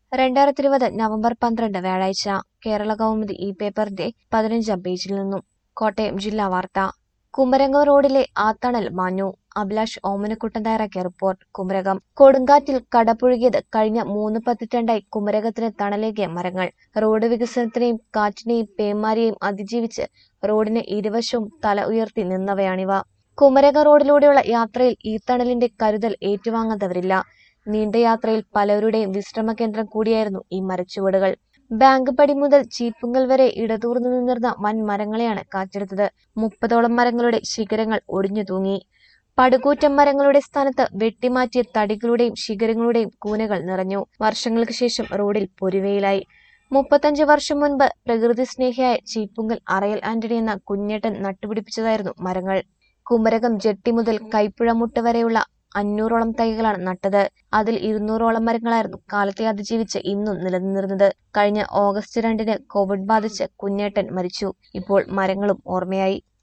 രണ്ടായിരത്തി ഇരുപത് നവംബർ പന്ത്രണ്ട് വ്യാഴാഴ്ച കേരള കൗമുദി ഈ പേപ്പറിന്റെ പതിനഞ്ചാം പേജിൽ നിന്നും കോട്ടയം ജില്ലാ വാർത്ത കുമരകം റോഡിലെ ആത്തണൽ മാഞ്ഞു അഭിലാഷ് ഓമനക്കുട്ടൻ തയ്യാറാക്കിയ റിപ്പോർട്ട് കുമരകം കൊടുങ്കാറ്റിൽ കടപുഴകിയത് കഴിഞ്ഞ മൂന്ന് പതിറ്റാണ്ടായി കുമരകത്തിന് തണലേകിയ മരങ്ങൾ റോഡ് വികസനത്തിനെയും കാറ്റിനെയും പേമാരിയെയും അതിജീവിച്ച് റോഡിന് ഇരുവശവും തല ഉയർത്തി നിന്നവയാണിവ കുമരകം റോഡിലൂടെയുള്ള യാത്രയിൽ ഈ തണലിന്റെ കരുതൽ ഏറ്റുവാങ്ങാത്തവരില്ല നീണ്ട യാത്രയിൽ പലരുടെയും വിശ്രമ കേന്ദ്രം കൂടിയായിരുന്നു ഈ മരച്ചുവടുകൾ ബാങ്ക് പടി മുതൽ ചീപ്പുങ്കൽ വരെ ഇടതൂർന്നു നിന്നിരുന്ന വൻ മരങ്ങളെയാണ് കാറ്റെടുത്തത് മുപ്പതോളം മരങ്ങളുടെ ശിഖരങ്ങൾ ഒടിഞ്ഞു തൂങ്ങി പടുകൂറ്റൻ മരങ്ങളുടെ സ്ഥാനത്ത് വെട്ടിമാറ്റിയ തടികളുടെയും ശിഖരങ്ങളുടെയും കൂനകൾ നിറഞ്ഞു വർഷങ്ങൾക്ക് ശേഷം റോഡിൽ പൊരുവയിലായി മുപ്പത്തഞ്ച് വർഷം മുൻപ് പ്രകൃതി സ്നേഹിയായ ചീപ്പുങ്കൽ അറയൽ ആന്റണി എന്ന കുഞ്ഞേട്ടൻ നട്ടുപിടിപ്പിച്ചതായിരുന്നു മരങ്ങൾ കുമരകം ജെട്ടി മുതൽ കൈപ്പുഴ മുട്ട് വരെയുള്ള അഞ്ഞൂറോളം തൈകളാണ് നട്ടത് അതിൽ ഇരുന്നൂറോളം മരങ്ങളായിരുന്നു കാലത്തെ അതിജീവിച്ച് ഇന്നും നിലനിന്നിരുന്നത് കഴിഞ്ഞ ഓഗസ്റ്റ് രണ്ടിന് കോവിഡ് ബാധിച്ച് കുഞ്ഞേട്ടൻ മരിച്ചു ഇപ്പോൾ മരങ്ങളും ഓർമ്മയായി